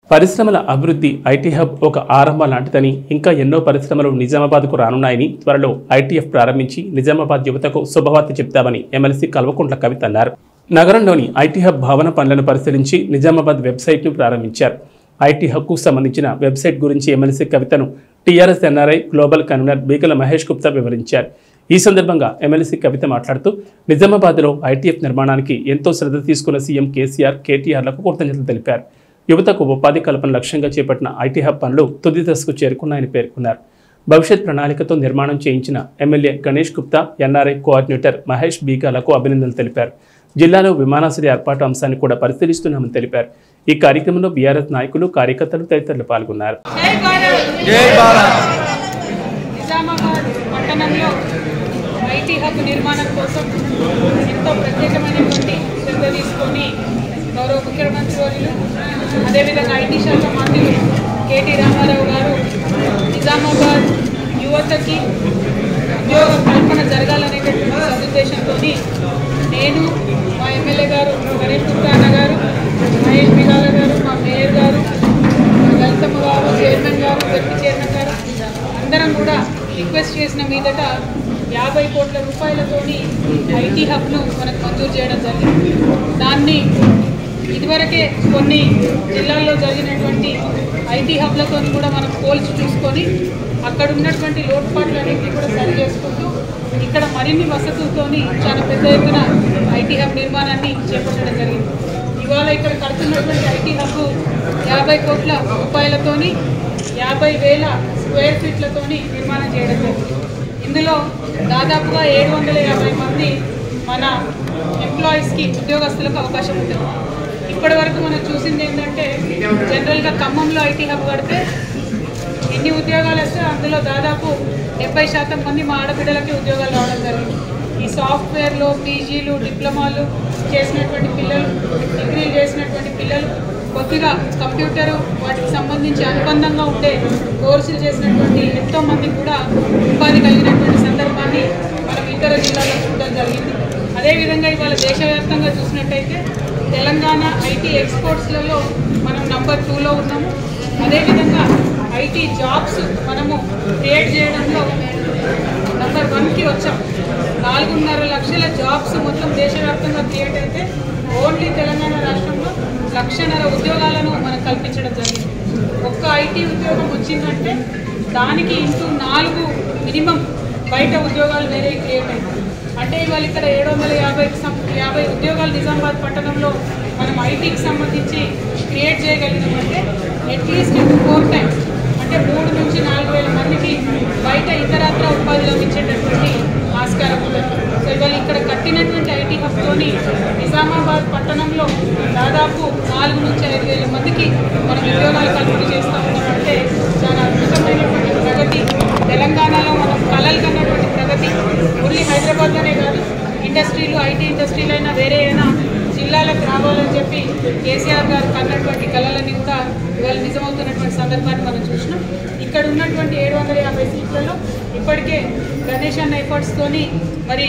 పరిశ్రమల అభివృద్ధి IT hub ఒక ఆరంభ లాంటిదని ఇంకా ఎన్నో పరిశ్రమలు నిజామాబాద్కు రానున్నాయని త్వరలో ఐటీఎఫ్ ప్రారంభించి నిజామాబాద్ యువతకు శుభవార్త చెప్తామని ఎమ్మెల్సీ కల్వకుంట్ల కవిత అన్నారు నగరంలోని ఐటీ హబ్ భవన పనులను పరిశీలించి నిజామాబాద్ వెబ్సైట్ను ప్రారంభించారు ఐటీ హబ్కు సంబంధించిన వెబ్సైట్ గురించి ఎమ్మెల్సీ కవితను TRS NRI global convener Bigala Mahesh Gupta వివరించారు ఈ సందర్భంగా ఎమ్మెల్సీ కవిత మాట్లాడుతూ నిజామాబాద్లో ఐటీఎఫ్ నిర్మాణానికి ఎంతో శ్రద్ధ తీసుకున్న సీఎం కేసీఆర్ కేటీఆర్లకు కృతజ్ఞతలు తెలిపారు యువతకు ఉపాధి కల్పన లక్ష్యంగా చేపట్టిన ఐటీ హబ్ పనులు తుది దశకు చేరుకున్నాయని పేర్కొన్నారు భవిష్యత్ ప్రణాళికతో నిర్మాణం చేయించిన MLA Ganesh Gupta NRI coordinator Mahesh బీగాలకు అభినందనలు తెలిపారు జిల్లాలో విమానాశ్రయ ఏర్పాటు అంశాన్ని కూడా పరిశీలిస్తున్నామని తెలిపారు ఈ కార్యక్రమంలో బీఆర్ఎస్ నాయకులు కార్యకర్తలు తదితరులు పాల్గొన్నారు జై భారత్ జై భారత్ నిజామాబాద్ పట్టణంలో ఐటీ హబ్ నిర్మాణం కోసం ఎంతో ప్రత్యేకమైనటువంటి శ్రద్ధ తీసుకొని గౌరవ ముఖ్యమంత్రి వర్యులు అదేవిధంగా ఐటీ శాఖ మంత్రులు కేటీ రామారావు గారు నిజామాబాద్ యువతకి ఉద్యోగ కల్పన జరగాలనేటటువంటి సదుద్దేశంతో నేను మా ఎమ్మెల్యే గారు గణేష్ గుప్తా అన్న గారు మహేష్ బిగాల గారు మా మేయర్ గారు లలితమ్మ గారు చైర్మన్ గారు డిప్యూటీ చైర్మన్ గారు అందరం కూడా రిక్వెస్ట్ చేసిన మీదట యాభై కోట్ల రూపాయలతోని ఐటీ హబ్ను మనకు మంజూరు చేయడం జరిగింది దాన్ని ఇదివరకే కొన్ని జిల్లాల్లో జరిగినటువంటి ఐటీ హబ్లతో కూడా మనం పోల్చి చూసుకొని అక్కడ ఉన్నటువంటి లోటుపాట్లన్నింటినీ కూడా సరి చేసుకుంటూ ఇక్కడ మరిన్ని వసతులతోని చాలా పెద్ద ఎత్తున ఐటీ హబ్ నిర్మాణాన్ని చేపట్టడం జరిగింది ఇవాళ ఇక్కడ కడుతున్నటువంటి ఐటీ హబ్ యాభై కోట్ల రూపాయలతోని యాభై వేల స్క్వేర్ ఫీట్లతోని నిర్మాణం చేయడం జరిగింది ఇందులో దాదాపుగా ఏడు వందల యాభై మంది మన ఎంప్లాయీస్కి ఉద్యోగస్తులకు అవకాశం ఉంటుంది ఇప్పటి వరకు మనం చూసింది ఏంటంటే జనరల్గా ఖమ్మంలో ఐటీ హబ్ కడితే ఎన్ని ఉద్యోగాలు వస్తే అందులో దాదాపు డెబ్బై శాతం మంది మా ఆడబిడ్డలకి ఉద్యోగాలు రావడం జరిగింది ఈ సాఫ్ట్వేర్లో పీజీలు డిప్లొమాలు చేసినటువంటి పిల్లలు డిగ్రీలు చేసినటువంటి పిల్లలు కొద్దిగా కంప్యూటరు వాటికి సంబంధించి అనుబంధంగా ఉండే కోర్సులు చేసినటువంటి ఎంతో మంది కూడా ఉపాధి కలిగినటువంటి సందర్భాన్ని మనం ఇతర జిల్లాల్లో చూడడం జరిగింది అదేవిధంగా ఇవాళ దేశవ్యాప్తంగా చూసినట్టయితే తెలంగాణ ఐటీ ఎక్స్పోర్ట్స్లలో మనం నంబర్ టూలో ఉన్నాము అదేవిధంగా ఐటీ జాబ్స్ మనము క్రియేట్ చేయడంలో నంబర్ వన్కి వచ్చాం నాలుగున్నర లక్షల జాబ్స్ మొత్తం దేశవ్యాప్తంగా క్రియేట్ అయితే ఓన్లీ తెలంగాణ రాష్ట్రంలో లక్షన్నర ఉద్యోగాలను మనం కల్పించడం జరిగింది ఒక్క ఐటీ ఉద్యోగం వచ్చిందంటే దానికి ఇంటూ నాలుగు మినిమం బయట ఉద్యోగాలు వేరే క్రియేట్ అయింది అంటే ఇవాళ ఇక్కడ ఏడు వందల యాభైకి సం యాభై ఉద్యోగాలు నిజామాబాద్ పట్టణంలో మనం ఐటీకి సంబంధించి క్రియేట్ చేయగలిగినామంటే అట్లీస్ట్ ఫోర్ టైమ్స్ అంటే మూడు నుంచి నాలుగు వేల మందికి బయట ఇతరత్ర ఉపాధి లభించేటటువంటి ఆస్కారం ఉంటుంది సో ఇవాళ ఇక్కడ కట్టినటువంటి ఐటీ హబ్తోని నిజామాబాద్ పట్టణంలో దాదాపు నాలుగు నుంచి ఐదు వేల మందికి మనం ఉద్యోగాలు కల్పన చేస్తూ ఉన్నామంటే చాలా అద్భుతమైనటువంటి ప్రగతి తెలంగాణలో మనం కళలు కన్నటువంటి ప్రగతి ఓన్లీ హైదరాబాద్లోనే కాదు ఇండస్ట్రీలు ఐటీ ఇండస్ట్రీలు అయినా వేరే అయినా జిల్లాలకు రావాలని చెప్పి కేసీఆర్ గారు కన్నటువంటి కళలన్నీ కూడా ఇవాళ నిజమవుతున్నటువంటి సందర్భాన్ని మనం చూసినాం ఇక్కడ ఉన్నటువంటి ఏడు వందల యాభై సీట్లలో ఇప్పటికే గణేష్ అన్న ఎఫర్ట్స్తోని మరి